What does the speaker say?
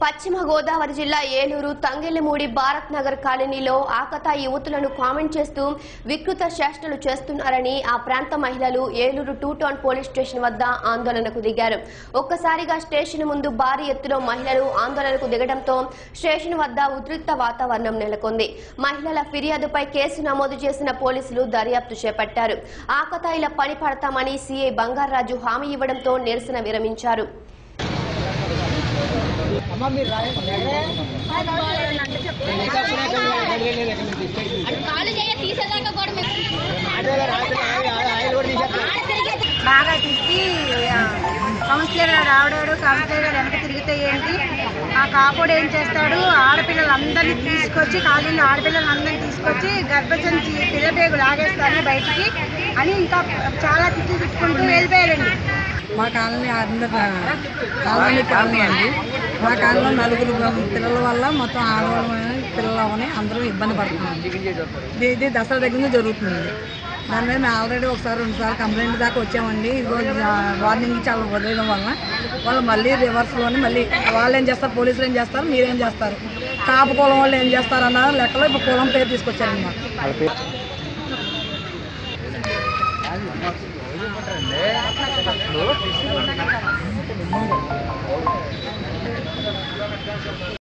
పశ్చిమ గోదావరి జిల్లా ఏలూరు తంగెళ్లమూడి భారత్ నగర్ కాలనీలో ఆకతా యువతులను కామెంట్ చేస్తూ వికృత చేష్టలు చేస్తున్నారని ఆ ప్రాంత మహిళలు Eluru two town police station వద్ద ఆందోళనకు దిగారు ఒక్కసారిగా స్టేషన్ ముందు భారీ ఎత్తులో మహిళలు ఆందోళనకు దిగడంతో స్టేషన్ వద్ద ఉద్రిక్త వాతావరణం నెలకొంది మహిళల ఫిర్యాదుపై కేసు నమోదు చేసిన పోలీసులు దర్యాప్తు చేపట్టారు ఆకతాయిల పని పడతామని సీఐ బంగారాజు హామీ ఇవ్వడంతో నిరసన విరమించారు కాలు చేయ తీసేదాకా కూడా మేము బాగా తిప్పి ఆ, కౌన్సిలర్ గారు ఆవిడాడు కౌన్సిలర్ గారు వెనక తిరిగితే ఏంటి ఆ కాపుడు ఏం చేస్తాడు ఆడపిల్లలందరినీ తీసుకొచ్చి కాలేజీలో ఆడపిల్లలందరినీ తీసుకొచ్చి గర్భసంచి పిల్లబేగు లాగేస్తాను బయటికి అని ఇంకా చాలా తిట్లు తిట్టుకుంటూ వెళ్ళిపోయారండి మా కాలనీ అందరు కాలనీ కాలనీ అండి మా కాలనీలో నలుగురు పిల్లల వల్ల మొత్తం ఆడవాళ్ళని పిల్లలని అందరూ ఇబ్బంది పడుతున్నాం ఇది ఇది దసరా దగ్గర నుంచి జరుగుతుంది దాని మీద మేము ఆల్రెడీ ఒకసారి రెండుసార్లు కంప్లైంట్ దాకా వచ్చామండి ఇదిగో వార్నింగ్ ఇచ్చి వాళ్ళు వదిలేయడం వల్ల వాళ్ళు మళ్ళీ రివర్స్లోని మళ్ళీ వాళ్ళు ఏం చేస్తారు పోలీసులు ఏం చేస్తారు మీరేం చేస్తారు కాపు కులం వాళ్ళు ఏం చేస్తారు అన్న లెక్కలో ఇప్పుడు కులం పేరు తీసుకొచ్చారండి మాకు